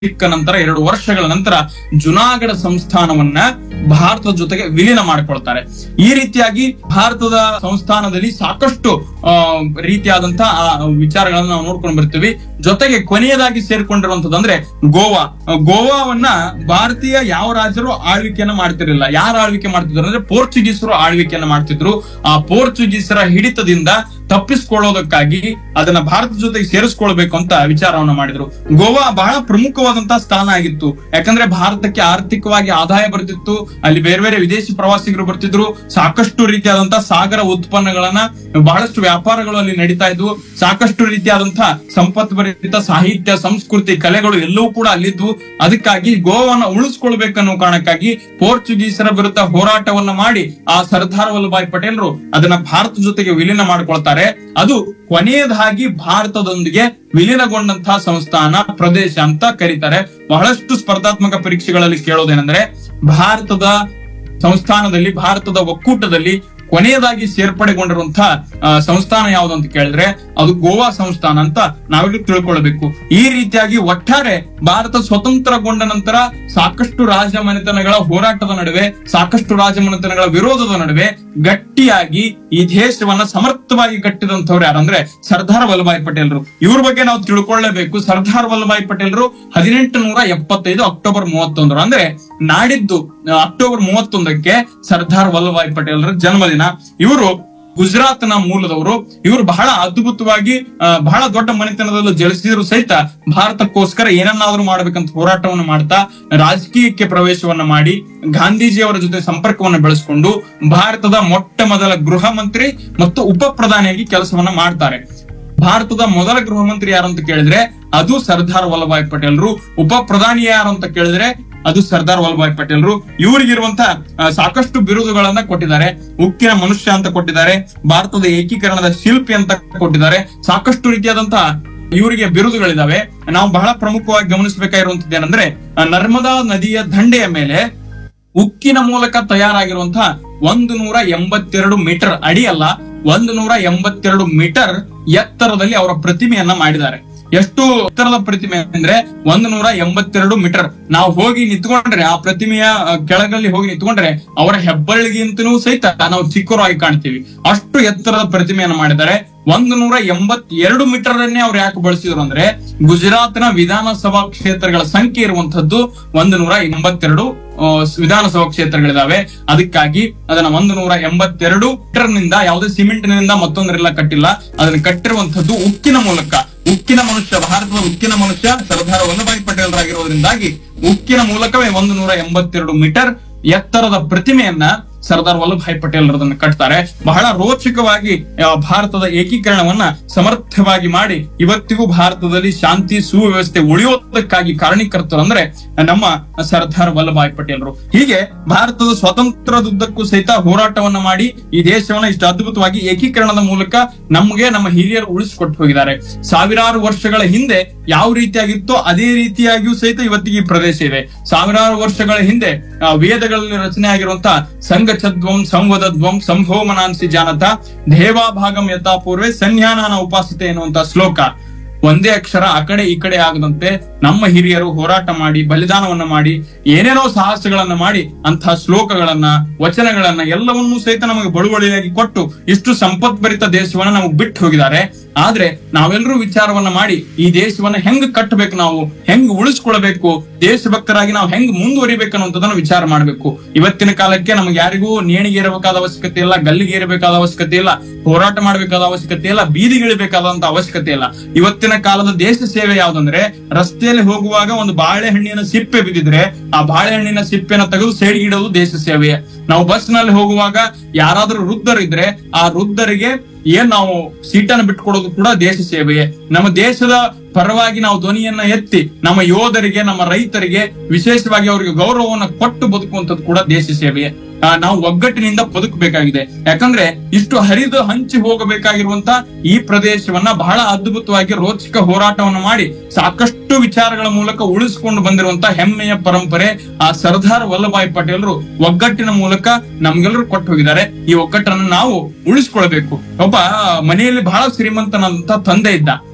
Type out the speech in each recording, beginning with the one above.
ಸಿಕ್ಕ ನಂತರ ಎರಡು ವರ್ಷಗಳ ನಂತರ ಜುನಾಗಢ ಸಂಸ್ಥಾನವನ್ನ ಭಾರತದ ಜೊತೆಗೆ ವಿಲೀನ ಮಾಡಿಕೊಳ್ತಾರೆ ಈ ರೀತಿಯಾಗಿ ಭಾರತದ ಸಂಸ್ಥಾನದಲ್ಲಿ ಸಾಕಷ್ಟು ಆ, ರೀತಿಯಾದಂತಹ ಆ, ವಿಚಾರಗಳನ್ನ ನಾವು ನೋಡ್ಕೊಂಡು ಬರ್ತೀವಿ ಜೊತೆಗೆ ಕೊನೆಯದಾಗಿ ಸೇರ್ಕೊಂಡಿರುವಂತದ್ದು ಅಂದ್ರೆ ಗೋವಾ ಆ, ಗೋವಾವನ್ನ ಭಾರತೀಯ ಯಾವ ರಾಜರು ಆಳ್ವಿಕೆಯನ್ನ ಮಾಡ್ತಿರ್ಲಿಲ್ಲ ಯಾರು ಆಳ್ವಿಕೆ ಮಾಡ್ತಿದ್ರು ಅಂದ್ರೆ ಪೋರ್ಚುಗೀಸರು ಆಳ್ವಿಕೆಯನ್ನ ಮಾಡ್ತಿದ್ರು ಆ ಪೋರ್ಚುಗೀಸರ ಹಿಡಿತದಿಂದ ತಪ್ಪಿಸ್ಕೊಳ್ಳೋದಕ್ಕಾಗಿ ಅದನ್ನ ಭಾರತದ ಜೊತೆಗೆ ಸೇರಿಸ್ಕೊಳ್ಬೇಕು ಅಂತ ವಿಚಾರವನ್ನ ಮಾಡಿದ್ರು ಗೋವಾ ಬಹಳ ಪ್ರಮುಖವಾದಂತಹ ಸ್ಥಾನ ಆಗಿತ್ತು ಯಾಕಂದ್ರೆ ಭಾರತಕ್ಕೆ ಆರ್ಥಿಕವಾಗಿ ಆದಾಯ ಬರ್ತಿತ್ತು ಅಲ್ಲಿ ಬೇರೆ ಬೇರೆ ವಿದೇಶಿ ಪ್ರವಾಸಿಗರು ಬರ್ತಿದ್ರು ಸಾಕಷ್ಟು ರೀತಿಯಾದಂತಹ ಸಾಗರ ಉತ್ಪನ್ನಗಳನ್ನ ಬಹಳಷ್ಟು ವ್ಯಾಪಾರಗಳು ಅಲ್ಲಿ ನಡೀತಾ ಇದ್ವು ಸಾಕಷ್ಟು ರೀತಿಯಾದಂತಹ ಸಂಪತ್ ಭರಿತ ಸಾಹಿತ್ಯ ಸಂಸ್ಕೃತಿ ಕಲೆಗಳು ಎಲ್ಲವೂ ಕೂಡ ಅಲ್ಲಿದ್ವು ಅದಕ್ಕಾಗಿ ಗೋವಾವನ್ನ ಉಳಿಸ್ಕೊಳ್ಬೇಕನ್ನೋ ಕಾರಣಕ್ಕಾಗಿ ಪೋರ್ಚುಗೀಸರ ವಿರುದ್ಧ ಹೋರಾಟವನ್ನ ಮಾಡಿ ಆ ಸರ್ದಾರ್ ವಲ್ಲಭಾಯ್ ಪಟೇಲ್ರು ಅದನ್ನ ಭಾರತ ಜೊತೆಗೆ ವಿಲೀನ ಮಾಡ್ಕೊಳ್ತಾರೆ ಅದು ಕೊನೆಯದಾಗಿ ಭಾರತದೊಂದಿಗೆ ವಿಲೀನಗೊಂಡಂತಹ ಸಂಸ್ಥಾನ ಪ್ರದೇಶ ಅಂತ ಕರೀತಾರೆ ಬಹಳಷ್ಟು ಸ್ಪರ್ಧಾತ್ಮಕ ಪರೀಕ್ಷೆಗಳಲ್ಲಿ ಕೇಳೋದೇನೆಂದ್ರೆ ಭಾರತದ ಸಂಸ್ಥಾನದಲ್ಲಿ ಭಾರತದ ಒಕ್ಕೂಟದಲ್ಲಿ ಕೊನೆಯದಾಗಿ ಸೇರ್ಪಡೆಗೊಂಡಿರುವಂತಹ ಆ, ಸಂಸ್ಥಾನ ಯಾವುದು ಅಂತ ಕೇಳಿದ್ರೆ ಅದು ಗೋವಾ ಸಂಸ್ಥಾನ ಅಂತ ನಾವೆಲ್ಲರೂ ತಿಳ್ಕೊಳ್ಬೇಕು ಈ ರೀತಿಯಾಗಿ ಒಟ್ಟಾರೆ ಭಾರತ ಸ್ವತಂತ್ರಗೊಂಡ ನಂತರ ಸಾಕಷ್ಟು ರಾಜಮನೆತನಗಳ ಹೋರಾಟದ ನಡುವೆ ಸಾಕಷ್ಟು ರಾಜಮನೆತನಗಳ ವಿರೋಧದ ನಡುವೆ ಗಟ್ಟಿಯಾಗಿ ಈ ದೇಶವನ್ನ ಸಮರ್ಥವಾಗಿ ಕಟ್ಟಿದಂತವ್ರು ಯಾರಂದ್ರೆ ಸರ್ದಾರ್ ವಲ್ಲಭಾಯ್ ಪಟೇಲ್ರು ಇವ್ರ ಬಗ್ಗೆ ನಾವು ತಿಳ್ಕೊಳ್ಳೇಬೇಕು ಸರ್ದಾರ್ ವಲ್ಲಭಾಯ್ ಪಟೇಲ್ರು ಹದಿನೆಂಟು ನೂರ ಎಪ್ಪತ್ತೈದು ಅಕ್ಟೋಬರ್ ಮೂವತ್ತೊಂದರ ಅಂದ್ರೆ ನಾಡಿದ್ದು ಆ, ಅಕ್ಟೋಬರ್ ಮೂವತ್ತೊಂದಕ್ಕೆ ಸರ್ದಾರ್ ವಲ್ಲಭಾಯ್ ಪಟೇಲ್ರ ಜನ್ಮದಿನ ಇವರು ಗುಜರಾತ್ನ ಮೂಲದವರು ಇವರು ಬಹಳ ಅದ್ಭುತವಾಗಿ ಆ, ಬಹಳ ದೊಡ್ಡ ಮನೆತನದಲ್ಲೂ ಜಲಿಸಿದ್ರು ಸಹಿತ ಭಾರತಕ್ಕೋಸ್ಕರ ಏನನ್ನಾದ್ರೂ ಮಾಡ್ಬೇಕಂತ ಹೋರಾಟವನ್ನು ಮಾಡ್ತಾ ರಾಜಕೀಯಕ್ಕೆ ಪ್ರವೇಶವನ್ನ ಮಾಡಿ ಗಾಂಧೀಜಿಯವರ ಜೊತೆ ಸಂಪರ್ಕವನ್ನ ಬೆಳೆಸಿಕೊಂಡು ಭಾರತದ ಮೊಟ್ಟ ಮೊದಲ ಗೃಹ ಮಂತ್ರಿ ಮತ್ತು ಉಪ ಪ್ರಧಾನಿಯಾಗಿ ಕೆಲಸವನ್ನ ಮಾಡ್ತಾರೆ ಭಾರತದ ಮೊದಲ ಗೃಹ ಮಂತ್ರಿ ಯಾರು ಅಂತ ಕೇಳಿದ್ರೆ ಅದು ಸರ್ದಾರ್ ವಲ್ಲಭಾಯ್ ಪಟೇಲ್ರು ಉಪ ಪ್ರಧಾನಿ ಯಾರು ಅಂತ ಕೇಳಿದ್ರೆ ಅದು ಸರ್ದಾರ್ ವಲ್ಲಭಾಯ್ ಪಟೇಲ್ರು ಇವರಿಗಿರುವಂತ ಸಾಕಷ್ಟು ಬಿರುದುಗಳನ್ನ ಕೊಟ್ಟಿದ್ದಾರೆ ಉಕ್ಕಿನ ಮನುಷ್ಯ ಅಂತ ಕೊಟ್ಟಿದ್ದಾರೆ ಭಾರತದ ಏಕೀಕರಣದ ಶಿಲ್ಪಿ ಅಂತ ಕೊಟ್ಟಿದ್ದಾರೆ ಸಾಕಷ್ಟು ರೀತಿಯಾದಂತಹ ಇವರಿಗೆ ಬಿರುದುಗಳಿದಾವೆ ನಾವು ಬಹಳ ಪ್ರಮುಖವಾಗಿ ಗಮನಿಸಬೇಕಾಗಿರುವಂತದ್ದು ಏನಂದ್ರೆ ಆ, ನರ್ಮದಾ ನದಿಯ ದಂಡೆಯ ಮೇಲೆ ಉಕ್ಕಿನ ಮೂಲಕ ತಯಾರಾಗಿರುವಂತಹ ಒಂದು ನೂರ ಎಂಬತ್ತೆರಡು ಮೀಟರ್ ಅಡಿ ಅಲ್ಲ ಒಂದು ನೂರ ಎಂಬತ್ತೆರಡು ಮೀಟರ್ ಎತ್ತರದಲ್ಲಿ ಅವರ ಪ್ರತಿಮೆಯನ್ನ ಮಾಡಿದ್ದಾರೆ ಎಷ್ಟು ಎತ್ತರದ ಪ್ರತಿಮೆ ಅಂದ್ರೆ ಒಂದು ನೂರ ಎಂಬತ್ತೆರಡು ಮೀಟರ್ ನಾವು ಹೋಗಿ ನಿಂತ್ಕೊಂಡ್ರೆ ಆ ಪ್ರತಿಮೆಯ ಆ, ಕೆಳಗಲ್ಲಿ ಹೋಗಿ ನಿಂತ್ಕೊಂಡ್ರೆ ಅವರ ಹೆಬ್ಬಳ್ಳಿಗಿಂತನೂ ಸಹಿತ ನಾವು ಚಿಕ್ಕವರಾಗಿ ಕಾಣ್ತೀವಿ ಅಷ್ಟು ಎತ್ತರದ ಪ್ರತಿಮೆಯನ್ನ ಮಾಡಿದ್ದಾರೆ ಒಂದು ನೂರ ಎಂಬತ್ತೆರಡು ಮೀಟರ್ ಅನ್ನೇ ಅವ್ರು ಯಾಕೆ ಬಳಸಿದ್ರು ಅಂದ್ರೆ ಗುಜರಾತ್ನ ವಿಧಾನಸಭಾ ಕ್ಷೇತ್ರಗಳ ಸಂಖ್ಯೆ ಇರುವಂತದ್ದು ಒಂದು ನೂರ ಎಂಬತ್ತೆರಡು ಆ, ವಿಧಾನಸಭಾ ಕ್ಷೇತ್ರಗಳಿದಾವೆ ಅದಕ್ಕಾಗಿ ಅದನ್ನ ಒಂದು ನೂರ ಎಂಬತ್ತೆರಡು ಮೀಟರ್ ನಿಂದ ಯಾವುದೇ ಸಿಮೆಂಟ್ ನಿಂದ ಮತ್ತೊಂದರೆಲ್ಲ ಕಟ್ಟಿಲ್ಲ ಅದನ್ನ ಕಟ್ಟಿರುವಂತದ್ದು ಉಕ್ಕಿನ ಮೂಲಕ ಉಕ್ಕಿನ ಮನುಷ್ಯ ಭಾರತದ ಉಕ್ಕಿನ ಮನುಷ್ಯ ಸರ್ದಾರ್ ವಲ್ಲಭಾಯ್ ಪಟೇಲ್ರಾಗಿರೋದ್ರಿಂದಾಗಿ ಉಕ್ಕಿನ ಮೂಲಕವೇ ಒಂದು ನೂರ ಎಂಬತ್ತೆರಡು ಮೀಟರ್ ಎತ್ತರದ ಪ್ರತಿಮೆಯನ್ನ ಸರ್ದಾರ್ ವಲ್ಲಭಾಯ್ ಪಟೇಲ್ ಅದನ್ನು ಕಟ್ತಾರೆ ಬಹಳ ರೋಚಕವಾಗಿ ಆ, ಭಾರತದ ಏಕೀಕರಣವನ್ನ ಸಮರ್ಥವಾಗಿ ಮಾಡಿ ಇವತ್ತಿಗೂ ಭಾರತದಲ್ಲಿ ಶಾಂತಿ ಸುವ್ಯವಸ್ಥೆ ಉಳಿಯೋದಕ್ಕಾಗಿ ಕಾರಣೀಕರ್ತರು ಅಂದ್ರೆ ನಮ್ಮ ಸರ್ದಾರ್ ವಲ್ಲಭಾಯ್ ಪಟೇಲ್ರು ಹೀಗೆ ಭಾರತದ ಸ್ವಾತಂತ್ರ್ಯದುದ್ದಕ್ಕೂ ಸಹಿತ ಹೋರಾಟವನ್ನ ಮಾಡಿ ಈ ದೇಶವನ್ನ ಇಷ್ಟು ಅದ್ಭುತವಾಗಿ ಏಕೀಕರಣದ ಮೂಲಕ ನಮಗೆ ನಮ್ಮ ಹಿರಿಯರು ಉಳಿಸಿಕೊಟ್ಟು ಹೋಗಿದ್ದಾರೆ ಸಾವಿರಾರು ವರ್ಷಗಳ ಹಿಂದೆ ಯಾವ ರೀತಿಯಾಗಿತ್ತೋ ಅದೇ ರೀತಿಯಾಗಿಯೂ ಸಹಿತ ಇವತ್ತಿಗೆ ಈ ಪ್ರದೇಶ ಇದೆ ಸಾವಿರಾರು ವರ್ಷಗಳ ಹಿಂದೆ ಆ, ವೇದಗಳಲ್ಲಿ ರಚನೆ ಆಗಿರುವಂತಹ ಸಂಘಚದ್ವಂ ಸಂವದದ್ವಂ ಸಂಭೋಮನಾಂಸಿ ಜಾನತ ದೇವಾಭಾಗಂ ಯಥಾ ಪೂರ್ವೆ ಸನ್ಯಾನಾನ ಉಪಾಸತೆ ಎನ್ನುವಂತ ಶ್ಲೋಕ ಒಂದೇ ಅಕ್ಷರ ಆ ಕಡೆ ಈ ಕಡೆ ಆಗದಂತೆ ನಮ್ಮ ಹಿರಿಯರು ಹೋರಾಟ ಮಾಡಿ ಬಲಿದಾನವನ್ನ ಮಾಡಿ ಏನೇನೋ ಸಾಹಸಗಳನ್ನ ಮಾಡಿ ಅಂತಹ ಶ್ಲೋಕಗಳನ್ನ ವಚನಗಳನ್ನ ಎಲ್ಲವನ್ನೂ ಸಹಿತ ನಮಗೆ ಬಳುವಳಿಯಾಗಿ ಕೊಟ್ಟು ಇಷ್ಟು ಸಂಪತ್ಭರಿತ ದೇಶವನ್ನ ನಮಗೆ ಬಿಟ್ಟು ಹೋಗಿದ್ದಾರೆ ಆದ್ರೆ ನಾವೆಲ್ಲರೂ ವಿಚಾರವನ್ನ ಮಾಡಿ ಈ ದೇಶವನ್ನ ಹೆಂಗ್ ಕಟ್ಟಬೇಕು ನಾವು ಹೆಂಗ್ ಉಳಿಸ್ಕೊಳ್ಬೇಕು ದೇಶಭಕ್ತರಾಗಿ ನಾವು ಹೆಂಗ್ ಮುಂದುವರಿಬೇಕು ಅನ್ನುವಂಥದ್ದನ್ನ ವಿಚಾರ ಮಾಡಬೇಕು ಇವತ್ತಿನ ಕಾಲಕ್ಕೆ ನಮ್ಗೆ ಯಾರಿಗೂ ನೇಣಿಗೆ ಇರಬೇಕಾದ ಅವಶ್ಯಕತೆ ಇಲ್ಲ ಗಲ್ಲಿಗೆ ಇರಬೇಕಾದ ಅವಶ್ಯಕತೆ ಇಲ್ಲ ಹೋರಾಟ ಮಾಡಬೇಕಾದ ಅವಶ್ಯಕತೆ ಇಲ್ಲ ಬೀದಿಗಿಳಿಬೇಕಾದಂತ ಅವಶ್ಯಕತೆ ಇಲ್ಲ ಇವತ್ತಿನ ಕಾಲದ ದೇಶ ಸೇವೆ ಯಾವ್ದಂದ್ರೆ ರಸ್ತೆಯಲ್ಲಿ ಹೋಗುವಾಗ ಒಂದು ಬಾಳೆಹಣ್ಣಿನ ಸಿಪ್ಪೆ ಬಿದ್ದಿದ್ರೆ ಆ ಬಾಳೆಹಣ್ಣಿನ ಸಿಪ್ಪೆನ ತೆಗೆದು ಸೈಡ್ಗೆ ಇಡೋದು ದೇಶ ಸೇವೆಯೇ ನಾವು ಬಸ್ ನಲ್ಲಿ ಹೋಗುವಾಗ ಯಾರಾದ್ರೂ ವೃದ್ಧರಿದ್ರೆ ಆ ವೃದ್ಧರಿಗೆ ಏನ್ ನಾವು ಸೀಟನ್ನು ಬಿಟ್ಕೊಡೋದು ಕೂಡ ದೇಶ ಸೇವೆಯೇ ನಮ್ಮ ದೇಶದ ಪರವಾಗಿ ನಾವು ಧ್ವನಿಯನ್ನ ಎತ್ತಿ ನಮ್ಮ ಯೋಧರಿಗೆ ನಮ್ಮ ರೈತರಿಗೆ ವಿಶೇಷವಾಗಿ ಅವರಿಗೆ ಗೌರವವನ್ನು ಕೊಟ್ಟು ಬದುಕುವಂತದ್ದು ಕೂಡ ದೇಶ ಸೇವೆಯೇ ಆ, ನಾವು ಒಗ್ಗಟ್ಟಿನಿಂದ ಬದುಕಬೇಕಾಗಿದೆ ಯಾಕಂದ್ರೆ ಇಷ್ಟು ಹರಿದು ಹಂಚಿ ಹೋಗಬೇಕಾಗಿರುವಂತ ಈ ಪ್ರದೇಶವನ್ನ ಬಹಳ ಅದ್ಭುತವಾಗಿ ರೋಚಕ ಹೋರಾಟವನ್ನು ಮಾಡಿ ಸಾಕಷ್ಟು ವಿಚಾರಗಳ ಮೂಲಕ ಉಳಿಸಿಕೊಂಡು ಬಂದಿರುವಂತ ಹೆಮ್ಮೆಯ ಪರಂಪರೆ ಆ ಸರ್ದಾರ್ ವಲ್ಲಭಾಯ್ ಪಟೇಲ್ರು ಒಗ್ಗಟ್ಟಿನ ಮೂಲಕ ನಮ್ಗೆಲ್ಲರೂ ಕೊಟ್ಟು ಹೋಗಿದ್ದಾರೆ ಈ ಒಗ್ಗಟ್ಟನ್ನು ನಾವು ಉಳಿಸ್ಕೊಳ್ಬೇಕು ಒಬ್ಬ ಮನೆಯಲ್ಲಿ ಬಹಳ ಶ್ರೀಮಂತನಾದಂತ ತಂದೆ ಇದ್ದ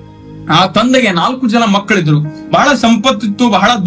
ಆ ತಂದೆಗೆ ನಾಲ್ಕು ಜನ ಮಕ್ಕಳಿದ್ರು ಬಹಳ ಸಂಪತ್ತಿತ್ತು ಬಹಳ